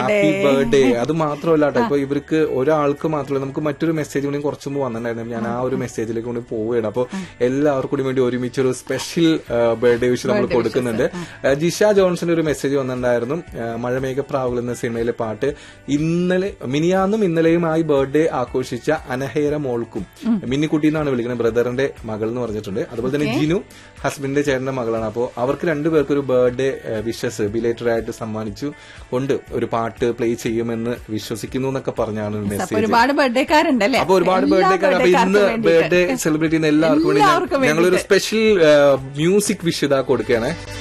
happy birthday അത് മാത്രമല്ല കേട്ടോ ഇപ്പൊ ഇവർക്ക് ഒരാൾക്ക് മാത്രമല്ല നമുക്ക് മറ്റൊരു മെസ്സേജ് കൂടി കുറച്ച് മുമ്പ് വന്നിട്ടുണ്ടായിരുന്നു ഞാൻ ആ ഒരു മെസ്സേജിലേക്ക് കൂടി പോവുകയാണ് അപ്പോൾ എല്ലാവർക്കും കൂടി വേണ്ടി ഒരുമിച്ച് ഒരു സ്പെഷ്യൽ ബർത്ത്ഡേ വിഷ് നമ്മൾ കൊടുക്കുന്നുണ്ട് ആ, ജിഷ ജോൺസന്റെ ഒരു മെസ്സേജ് വന്നിട്ടുണ്ടായിരുന്നു ആ, മഴമേഘപ്രാവുകൾ എന്ന സിനിമയിലെ പാട്ട് ഇന്നലെ മിനിയാന്നും ഇന്നലെയുമായി ബർത്ത്ഡേ ആഘോഷിച്ച അനഹേര മോൾക്കും മിന്നിക്കുട്ടി എന്നാണ് വിളിക്കുന്നത് ബ്രദറിന്റെ മകൾ എന്ന് പറഞ്ഞിട്ടുണ്ട് അതുപോലെ തന്നെ ജിനു ഹസ്ബൻഡിന്റെ ചേട്ടന്റെ മകളാണ് അപ്പോൾ അവർക്ക് രണ്ടുപേർക്ക് ഒരു ബർത്ത്ഡേ വിഷസ് ബിലേറ്റഡ് ആയിട്ട് സമ്മാനിച്ചു കൊണ്ട് ഒരു പാട്ട് പ്ലേ ചെയ്യുമെന്ന് വിശ്വസിക്കുന്നു എന്നൊക്കെ പറഞ്ഞാണ് ഒരു അപ്പൊ മെസ്സേജ് ഒരുപാട് ബർത്ത്ഡേക്കാരുണ്ടല്ലേ അപ്പൊ ഒരുപാട് എല്ലാ ബർത്ത്ഡേക്കാർ അപ്പൊ ഇന്ന് birthday-ക്കാർക്കും ബർത്ത്ഡേ സെലിബ്രേറ്റ് ചെയ്യുന്ന എല്ലാവർക്കും വേണ്ടി എല്ലാവർക്കും ഞങ്ങളൊരു സ്പെഷ്യൽ മ്യൂസിക് വിഷ് ഇതാ കൊടുക്കുകയാണ്